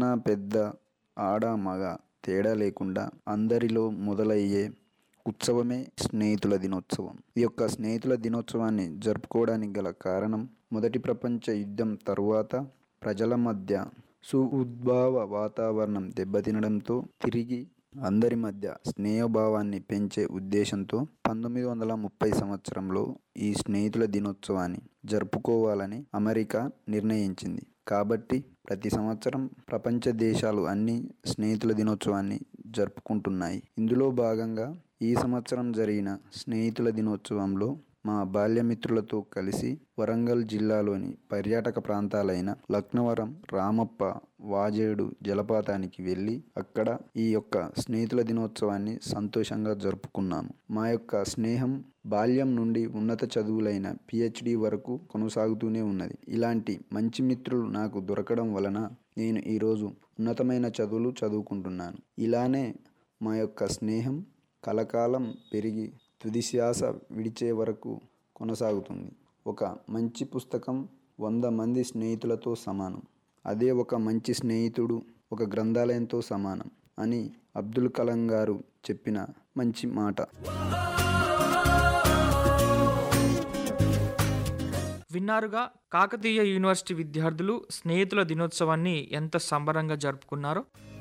చిన్న పెద్ద ఆడ మగ తేడా లేకుండా అందరిలో మొదలయ్యే ఉత్సవమే స్నేహితుల దినోత్సవం ఈ యొక్క స్నేహితుల దినోత్సవాన్ని జరుపుకోవడానికి గల కారణం మొదటి ప్రపంచ యుద్ధం తరువాత ప్రజల మధ్య సుఉద్భావ వాతావరణం దెబ్బతినడంతో తిరిగి అందరి మధ్య స్నేహభావాన్ని పెంచే ఉద్దేశంతో పంతొమ్మిది వందల ముప్పై సంవత్సరంలో ఈ స్నేహితుల దినోత్సవాన్ని జరుపుకోవాలని అమెరికా నిర్ణయించింది కాబట్టి ప్రతి సంవత్సరం ప్రపంచ దేశాలు అన్ని స్నేహితుల దినోత్సవాన్ని జరుపుకుంటున్నాయి ఇందులో భాగంగా ఈ సంవత్సరం జరిగిన స్నేహితుల దినోత్సవంలో మా బాల్యమిత్రులతో కలిసి వరంగల్ జిల్లాలోని పర్యాటక ప్రాంతాలైన లక్నవరం రామప్ప వాజేడు జలపాతానికి వెళ్ళి అక్కడ ఈ యొక్క స్నేహితుల దినోత్సవాన్ని సంతోషంగా జరుపుకున్నాము మా యొక్క స్నేహం బాల్యం నుండి ఉన్నత చదువులైన పిహెచ్డి వరకు కొనసాగుతూనే ఉన్నది ఇలాంటి మంచి మిత్రులు నాకు దొరకడం వలన నేను ఈరోజు ఉన్నతమైన చదువులు చదువుకుంటున్నాను ఇలానే మా యొక్క స్నేహం కలకాలం పెరిగి తుది శ్వాస విడిచే వరకు కొనసాగుతుంది ఒక మంచి పుస్తకం వంద మంది స్నేహితులతో సమానం అదే ఒక మంచి స్నేహితుడు ఒక గ్రంథాలయంతో సమానం అని అబ్దుల్ కలాం గారు చెప్పిన మంచి మాట విన్నారుగా కాకతీయ యూనివర్సిటీ విద్యార్థులు స్నేహితుల దినోత్సవాన్ని ఎంత సంబరంగా జరుపుకున్నారో